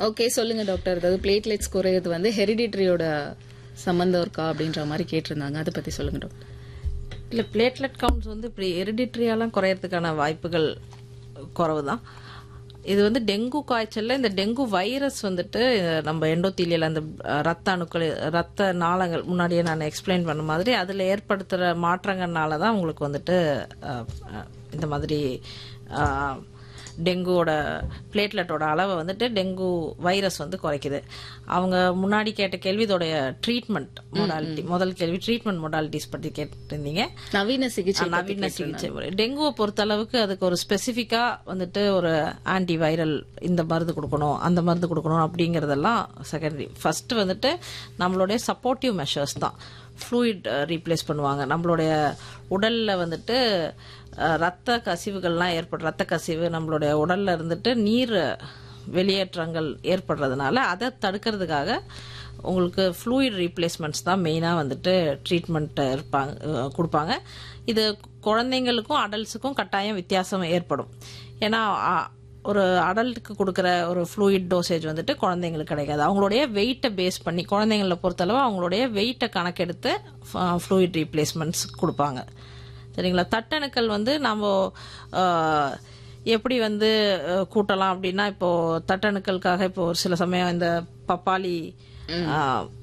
okay சொல்லுங்க doctor அதாவது platelets குறையிறது வந்து ஹெரிடிட்ரியோட சம்பந்தம் இருக்கா அப்படின்ற மாதிரி கேட்டிருந்தாங்க அதை பத்தி சொல்லுங்க டாக்டர் இல்லை பிளேட்லெட் கவுண்ட்ஸ் வந்து இப்படி ஹெரிடிட்ரியாலாம் குறையறதுக்கான வாய்ப்புகள் குறைவு தான் இது வந்து டெங்கு காய்ச்சல்ல இந்த டெங்கு வைரஸ் வந்துட்டு அஹ், நம்ம எண்டோத்தீலியல் அந்த அஹ், ரத்த அணுக்கள் ரத்த நாளங்கள் முன்னாடியே நான் எக்ஸ்பிளைன் பண்ண மாதிரி அதில் ஏற்படுத்துகிற மாற்றங்கள்னால தான் உங்களுக்கு வந்துட்டு அஹ், அஹ், இந்த மாதிரி அஹ், டெங்குவோட பிளேட்லெட்டோட அளவை வந்துட்டு டெங்கு வைரஸ் வந்து குறைக்குது அவங்க முன்னாடி கேட்ட கேள்வி இதோடைய ட்ரீட்மெண்ட் மொடாலிட்டி முதல் கேள்வி ட்ரீட்மெண்ட் மொடாலிட்டிஸ் பற்றி கேட்டிருந்தீங்க நவீன சிகிச்சை பத்தி நவீன சிகிச்சை முறை டெங்குவை பொறுத்த அளவுக்கு அதுக்கு ஒரு ஸ்பெசிஃபிக்கா வந்துட்டு ஒரு ஆன்டி வைரல் இந்த மருந்து கொடுக்கணும் அந்த மருந்து கொடுக்கணும் அப்படிங்கறதெல்லாம் செகண்டரி ஃபர்ஸ்ட் வந்துட்டு நம்மளுடைய சப்போர்ட்டிவ் மெஷர்ஸ் தான் ஃப்ளூயிட் ரீப்ளேஸ் பண்ணுவாங்க நம்மளுடைய உடல்ல வந்துட்டு அஹ், ரத்த கசிவுகள்லாம் ஏற்படும் ரத்த கசிவு நம்மளுடைய உடல்ல இருந்துட்டு நீர் வெளியேற்றங்கள் ஏற்படுறதுனால அதை தடுக்கிறதுக்காக உங்களுக்கு ஃப்ளூயிட் ரீப்ளேஸ்மெண்ட்ஸ் தான் மெயினாக வந்துட்டு ட்ரீட்மெண்ட் இருப்பாங்க அஹ் கொடுப்பாங்க இது குழந்தைங்களுக்கும் அடல்ட்ஸுக்கும் கட்டாயம் வித்தியாசம் ஏற்படும் ஏன்னா அ- ஒரு அடல்ட்டுக்கு கொடுக்குற ஒரு ஃப்ளூயிட் டோசேஜ் வந்துட்டு குழந்தைங்களுக்கு கிடைக்காது அவங்களுடைய வெயிட்டை பேஸ் பண்ணி குழந்தைங்கள பொறுத்தளவு அவங்களுடைய வெயிட்டை கணக்கெடுத்து ஃப்ளூயிட் ரீப்ளேஸ்மெண்ட்ஸ் கொடுப்பாங்க சரிங்களா தட்டணுக்கள் வந்து நம்ம அஹ், எப்படி வந்து அஹ், கூட்டலாம் அப்படின்னா இப்போ தட்டணுக்களுக்காக இப்போ ஒரு சில சமயம் இந்த பப்பாளி அஹ்,